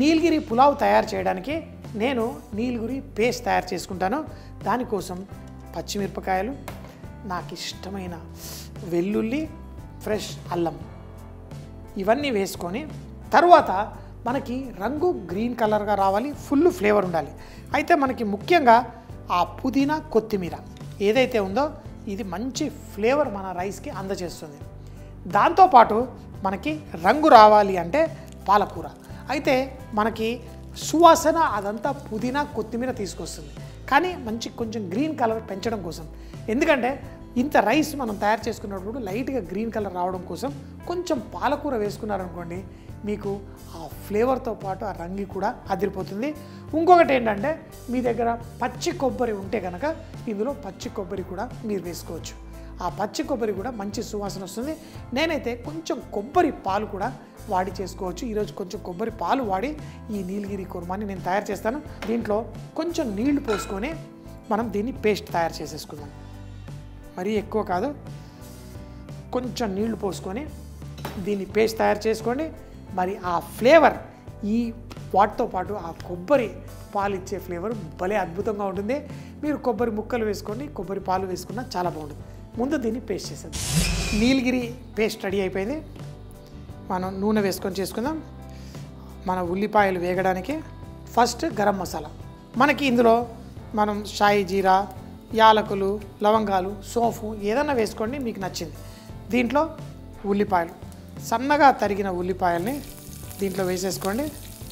నీలగిరి పులావ్ తయారు చేయడానికి నేను నీలగిరి పేస్ట్ తయారు చేసుకుంటాను దానికోసం పచ్చిమిరపకాయలు నాకు ఇష్టమైన వెల్లుల్లి ఫ్రెష్ అల్లం ఇవన్నీ వేసుకొని తర్వాత మనకి రంగు గ్రీన్ కలర్గా రావాలి ఫుల్ ఫ్లేవర్ ఉండాలి అయితే మనకి ముఖ్యంగా ఆ పుదీనా కొత్తిమీర ఏదైతే ఉందో ఇది మంచి ఫ్లేవర్ మన రైస్కి అందజేస్తుంది దాంతోపాటు మనకి రంగు రావాలి అంటే పాలకూర అయితే మనకి సువాసన అదంతా పుదీనా కొత్తిమీర తీసుకొస్తుంది కానీ మంచి కొంచెం గ్రీన్ కలర్ పెంచడం కోసం ఎందుకంటే ఇంత రైస్ మనం తయారు చేసుకున్నప్పుడు లైట్గా గ్రీన్ కలర్ రావడం కోసం కొంచెం పాలకూర వేసుకున్నారనుకోండి మీకు ఆ ఫ్లేవర్తో పాటు ఆ రంగు కూడా అదిరిపోతుంది ఇంకొకటి ఏంటంటే మీ దగ్గర పచ్చి కొబ్బరి ఉంటే కనుక ఇందులో పచ్చి కొబ్బరి కూడా మీరు వేసుకోవచ్చు ఆ పచ్చి కొబ్బరి కూడా మంచి సువాసన వస్తుంది నేనైతే కొంచెం కొబ్బరి పాలు కూడా వాడి చేసుకోవచ్చు ఈరోజు కొంచెం కొబ్బరి పాలు వాడి ఈ నీలగిరి కుర్మాని నేను తయారు చేస్తాను దీంట్లో కొంచెం నీళ్లు పోసుకొని మనం దీన్ని పేస్ట్ తయారు చేసేసుకుందాం మరీ ఎక్కువ కాదు కొంచెం నీళ్లు పోసుకొని దీన్ని పేస్ట్ తయారు చేసుకోండి మరి ఆ ఫ్లేవర్ ఈ వాటితో పాటు ఆ కొబ్బరి పాలు ఇచ్చే ఫ్లేవర్ భలే అద్భుతంగా ఉంటుంది మీరు కొబ్బరి ముక్కలు వేసుకోండి కొబ్బరి పాలు వేసుకున్నా చాలా బాగుంటుంది ముందు దీన్ని పేస్ట్ చేసేది నీలగిరి పేస్ట్ రెడీ అయిపోయింది మనం నూనె వేసుకొని చేసుకుందాం మన ఉల్లిపాయలు వేగడానికి ఫస్ట్ గరం మసాలా మనకి ఇందులో మనం షాయి జీరా యాలకులు లవంగాలు సోంఫు ఏదైనా వేసుకోండి మీకు నచ్చింది దీంట్లో ఉల్లిపాయలు సన్నగా తరిగిన ఉల్లిపాయల్ని దీంట్లో వేసేసుకోండి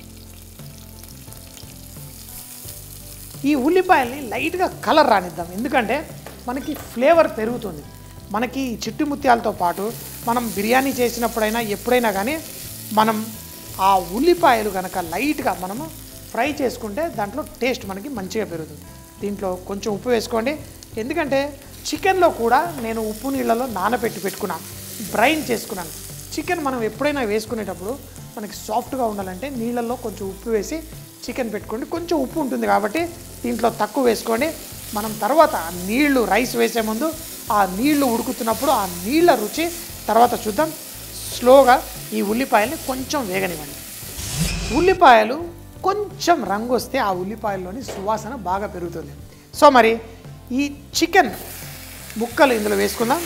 ఈ ఉల్లిపాయల్ని లైట్గా కలర్ రానిద్దాం ఎందుకంటే మనకి ఫ్లేవర్ పెరుగుతుంది మనకి ఈ చిట్టు ముత్యాలతో పాటు మనం బిర్యానీ చేసినప్పుడైనా ఎప్పుడైనా కానీ మనం ఆ ఉల్లిపాయలు కనుక లైట్గా మనము ఫ్రై చేసుకుంటే దాంట్లో టేస్ట్ మనకి మంచిగా పెరుగుతుంది దీంట్లో కొంచెం ఉప్పు వేసుకోండి ఎందుకంటే చికెన్లో కూడా నేను ఉప్పు నీళ్ళలో నానబెట్టి పెట్టుకున్నాను బ్రైన్ చేసుకున్నాను చికెన్ మనం ఎప్పుడైనా వేసుకునేటప్పుడు మనకి సాఫ్ట్గా ఉండాలంటే నీళ్ళల్లో కొంచెం ఉప్పు వేసి చికెన్ పెట్టుకోండి కొంచెం ఉప్పు ఉంటుంది కాబట్టి దీంట్లో తక్కువ వేసుకోండి మనం తర్వాత ఆ నీళ్లు రైస్ వేసే ముందు ఆ నీళ్లు ఉడుకుతున్నప్పుడు ఆ నీళ్ళ రుచి తర్వాత చూద్దాం స్లోగా ఈ ఉల్లిపాయల్ని కొంచెం వేగనివ్వండి ఉల్లిపాయలు కొంచెం రంగు వస్తే ఆ ఉల్లిపాయల్లోని సువాసన బాగా పెరుగుతుంది సో మరి ఈ చికెన్ ముక్కలు ఇందులో వేసుకుందాం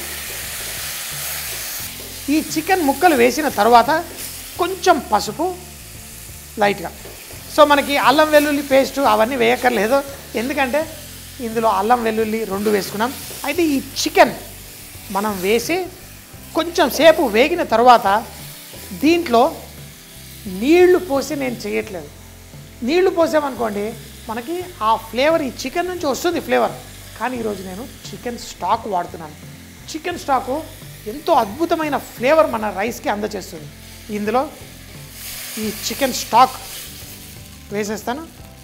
ఈ చికెన్ ముక్కలు వేసిన తర్వాత కొంచెం పసుపు లైట్గా సో మనకి అల్లం వెల్లుల్లి పేస్ట్ అవన్నీ వేయక్కర్లేదు ఎందుకంటే ఇందులో అల్లం వెల్లుల్లి రెండు వేసుకున్నాం అయితే ఈ చికెన్ మనం వేసి కొంచెం సేపు వేగిన తర్వాత దీంట్లో నీళ్లు పోసి నేను చేయట్లేదు నీళ్లు పోసామనుకోండి మనకి ఆ ఫ్లేవర్ ఈ చికెన్ నుంచి వస్తుంది ఫ్లేవర్ కానీ ఈరోజు నేను చికెన్ స్టాక్ వాడుతున్నాను చికెన్ స్టాకు ఎంతో అద్భుతమైన ఫ్లేవర్ మన రైస్కి అందచేస్తుంది ఇందులో ఈ చికెన్ స్టాక్ వేసేస్తాను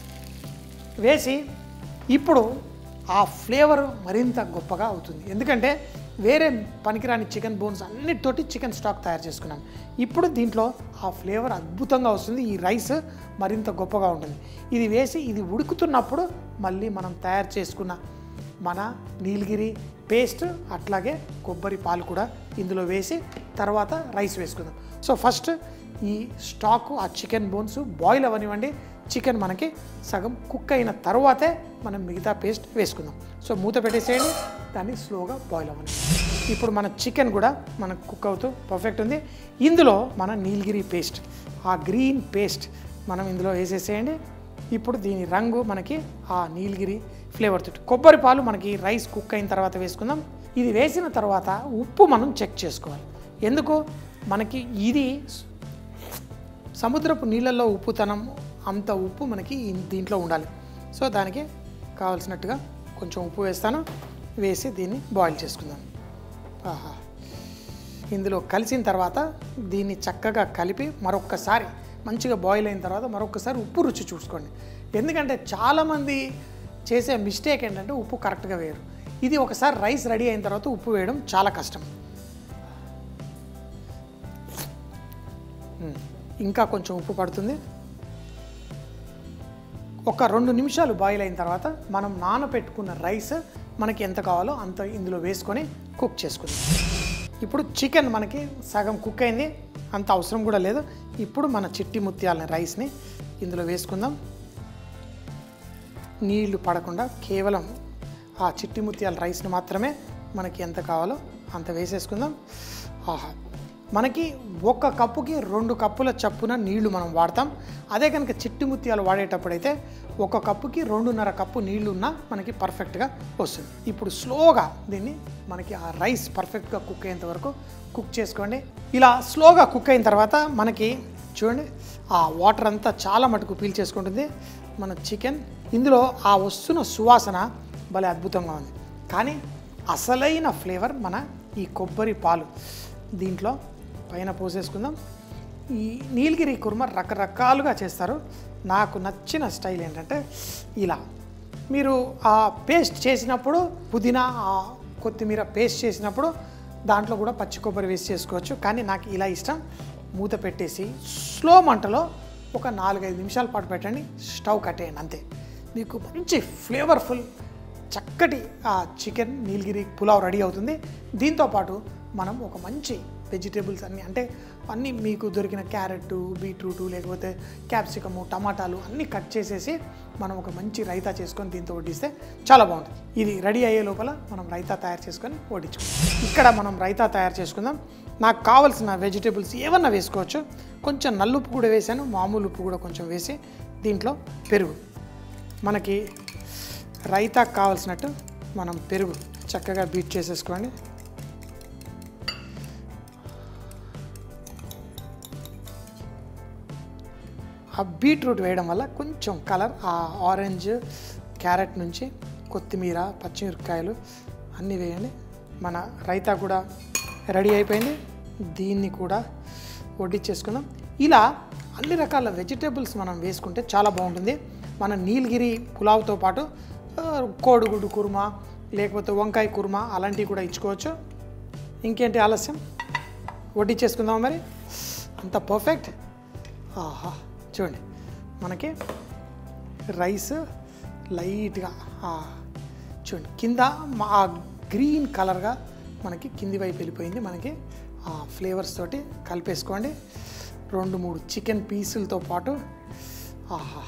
వేసి ఇప్పుడు ఆ ఫ్లేవర్ మరింత గొప్పగా అవుతుంది ఎందుకంటే వేరే పనికిరాని చికెన్ బోన్స్ అన్నిటితోటి చికెన్ స్టాక్ తయారు చేసుకున్నాను ఇప్పుడు దీంట్లో ఆ ఫ్లేవర్ అద్భుతంగా వస్తుంది ఈ రైస్ మరింత గొప్పగా ఉంటుంది ఇది వేసి ఇది ఉడుకుతున్నప్పుడు మళ్ళీ మనం తయారు చేసుకున్న మన నీలగిరి పేస్ట్ అట్లాగే కొబ్బరి పాలు కూడా ఇందులో వేసి తర్వాత రైస్ వేసుకుందాం సో ఫస్ట్ ఈ స్టాక్ ఆ చికెన్ బోన్స్ బాయిల్ అవ్వనివ్వండి చికెన్ మనకి సగం కుక్ అయిన తర్వాతే మనం మిగతా పేస్ట్ వేసుకుందాం సో మూత పెట్టేసేయండి దాన్ని స్లోగా బాయిల్ అవ్వండి ఇప్పుడు మన చికెన్ కూడా మనకు కుక్ అవుతూ పర్ఫెక్ట్ ఉంది ఇందులో మన నీలగిరి పేస్ట్ ఆ గ్రీన్ పేస్ట్ మనం ఇందులో వేసేసేయండి ఇప్పుడు దీని రంగు మనకి ఆ నీలగిరి ఫ్లేవర్ తోటి కొబ్బరి పాలు మనకి రైస్ కుక్ అయిన తర్వాత వేసుకుందాం ఇది వేసిన తర్వాత ఉప్పు మనం చెక్ చేసుకోవాలి ఎందుకు మనకి ఇది సముద్రపు నీళ్ళల్లో ఉప్పుతనం అంత ఉప్పు మనకి ఈ- దీంట్లో ఉండాలి సో దానికి కావాల్సినట్టుగా కొంచెం ఉప్పు వేస్తాను వేసి దీన్ని బాయిల్ చేసుకుందాం ఆహా ఇందులో కలిసిన తర్వాత దీన్ని చక్కగా కలిపి మరొక్కసారి మంచిగా బాయిల్ అయిన తర్వాత మరొకసారి ఉప్పు రుచి చూసుకోండి ఎందుకంటే చాలామంది చేసే మిస్టేక్ ఏంటంటే ఉప్పు కరెక్ట్గా వేయరు ఇది ఒకసారి రైస్ రెడీ అయిన తర్వాత ఉప్పు వేయడం చాలా కష్టం ఉమ్, ఇంకా కొంచెం ఉప్పు పడుతుంది ఒక రెండు నిమిషాలు బాయిల్ అయిన తర్వాత మనం నానబెట్టుకున్న రైస్ మనకి ఎంత కావాలో అంత ఇందులో వేసుకొని కుక్ చేసుకుందాం ఇప్పుడు చికెన్ మనకి సగం కుక్ అయింది అంత అవసరం కూడా లేదు ఇప్పుడు మన చిట్టి ముత్యాలని రైస్ని ఇందులో వేసుకుందాం నీళ్లు పడకుండా కేవలం ఆ చిట్టి ముత్యాల రైస్ని మాత్రమే మనకి ఎంత కావాలో అంత వేసేసుకుందాం ఆహా మనకి ఒక కప్పుకి రెండు కప్పుల చప్పున నీళ్లు మనం వాడతాం అదే కనుక చిట్టి ముత్యాలు వాడేటప్పుడైతే ఒక కప్పుకి రెండున్నర కప్పు నీళ్లు ఉన్నా మనకి పర్ఫెక్ట్గా వస్తుంది ఇప్పుడు స్లోగా దీన్ని మనకి ఆ రైస్ పర్ఫెక్ట్గా కుక్ అయ్యేంత వరకు కుక్ చేసుకోండి ఇలా స్లోగా కుక్ అయిన తర్వాత మనకి చూడండి ఆ వాటర్ అంతా చాలా మటుకు పీల్ చేసుకుంటుంది మన చికెన్ ఇందులో ఆ వస్తున్న సువాసన భలే అద్భుతంగా ఉంది కానీ అసలైన ఫ్లేవర్ మన ఈ కొబ్బరి పాలు దీంట్లో పైన పోసేసుకుందాం ఈ నీలగిరి కుర్మ రకరకాలుగా చేస్తారు నాకు నచ్చిన స్టైల్ ఏంటంటే ఇలా మీరు ఆ పేస్ట్ చేసినప్పుడు పుదీనా ఆ కొత్తిమీర పేస్ట్ చేసినప్పుడు దాంట్లో కూడా పచ్చి కొబ్బరి వేసి చేసుకోవచ్చు కానీ నాకు ఇలా ఇష్టం మూత పెట్టేసి స్లో మంటలో ఒక నాలుగైదు నిమిషాల పాటు పెట్టండి స్టవ్ కట్టేయండి అంతే మీకు మంచి ఫ్లేవర్ఫుల్ చక్కటి ఆ చికెన్ నీలగిరి పులావ్ రెడీ అవుతుంది దీంతోపాటు మనం ఒక మంచి వెజిటేబుల్స్ అన్నీ అంటే అన్నీ మీకు దొరికిన క్యారెట్ బీట్రూటు లేకపోతే క్యాప్సికము టమాటాలు అన్నీ కట్ చేసేసి మనం ఒక మంచి రైతా చేసుకొని దీంతో వడ్డిస్తే చాలా బాగుంటుంది ఇది రెడీ అయ్యే లోపల మనం రైతా తయారు చేసుకొని వడ్డించుకుందాం ఇక్కడ మనం రైతా తయారు చేసుకుందాం నాకు కావాల్సిన వెజిటేబుల్స్ ఏమన్నా వేసుకోవచ్చు కొంచెం నల్లుప్పు కూడా వేసాను మామూలు ఉప్పు కూడా కొంచెం వేసి దీంట్లో పెరుగు మనకి రైతాకు కావాల్సినట్టు మనం పెరుగు చక్కగా బీట్ చేసేసుకోండి ఆ బీట్రూట్ వేయడం వల్ల కొంచెం కలర్ ఆ ఆరెంజ్ క్యారెట్ నుంచి కొత్తిమీర పచ్చిమిరపకాయలు అన్నీ వేయండి మన రైతా కూడా రెడీ అయిపోయింది దీన్ని కూడా వడ్డించేసుకుందాం ఇలా అన్ని రకాల వెజిటేబుల్స్ మనం వేసుకుంటే చాలా బాగుంటుంది మన నీలగిరి పులావ్తో పాటు ఆ, కోడిగుడ్డు కుర్మా లేకపోతే వంకాయ కుర్మా అలాంటివి కూడా ఇచ్చుకోవచ్చు ఇంకేంటి ఆలస్యం వడ్డించేసుకుందాం మరి అంత పర్ఫెక్ట్ ఆహా చూడండి మనకి రైస్ లైట్గా ఆ, చూడండి కింద మా ఆ గ్రీన్ కలర్గా మనకి కింది వైపు వెళ్ళిపోయింది మనకి ఆ ఫ్లేవర్స్ తోటి కలిపేసుకోండి రెండు మూడు చికెన్ పీసులతో పాటు ఆహా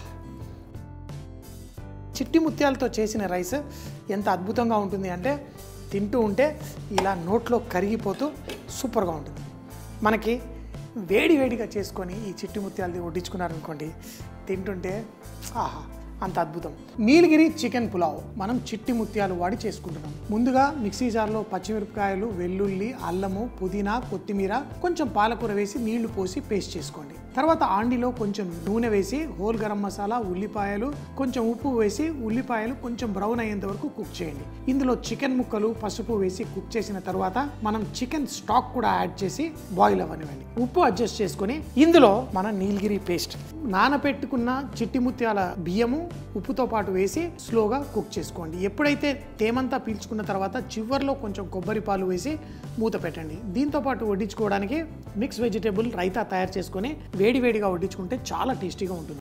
చిట్టి ముత్యాలతో చేసిన రైస్ ఎంత అద్భుతంగా ఉంటుంది అంటే తింటూ ఉంటే ఇలా నోట్లో కరిగిపోతూ సూపర్గా ఉంటుంది మనకి వేడి వేడిగా చేసుకొని ఈ చిట్టి ముత్యాలది వడ్డించుకున్నారనుకోండి తింటుంటే ఆహా అంత అద్భుతం నీలగిరి చికెన్ పులావ్ మనం చిట్టి ముత్యాలు వాడి చేసుకుంటున్నాం ముందుగా మిక్సీ జార్లో పచ్చిమిరపకాయలు వెల్లుల్లి అల్లము పుదీనా కొత్తిమీర కొంచెం పాలకూర వేసి నీళ్లు పోసి పేస్ట్ చేసుకోండి తర్వాత ఆండిలో కొంచెం నూనె వేసి హోల్ గరం మసాలా ఉల్లిపాయలు కొంచెం ఉప్పు వేసి ఉల్లిపాయలు కొంచెం బ్రౌన్ అయ్యేంత వరకు కుక్ చేయండి ఇందులో చికెన్ ముక్కలు పసుపు వేసి కుక్ చేసిన తర్వాత మనం చికెన్ స్టాక్ కూడా యాడ్ చేసి బాయిల్ అవ్వనివ్వండి ఉప్పు అడ్జస్ట్ చేసుకొని ఇందులో మన నీలగిరి పేస్ట్ నానబెట్టుకున్న చిట్టి ముత్యాల బియ్యము ఉప్పుతో పాటు వేసి స్లోగా కుక్ చేసుకోండి ఎప్పుడైతే తేమంతా పీల్చుకున్న తర్వాత చివర్లో కొంచెం కొబ్బరి పాలు వేసి మూత పెట్టండి దీంతో పాటు వడ్డించుకోవడానికి మిక్స్ వెజిటేబుల్ రైతా తయారు చేసుకొని వేడి వేడిగా వడ్డించుకుంటే చాలా టేస్టీగా ఉంటుంది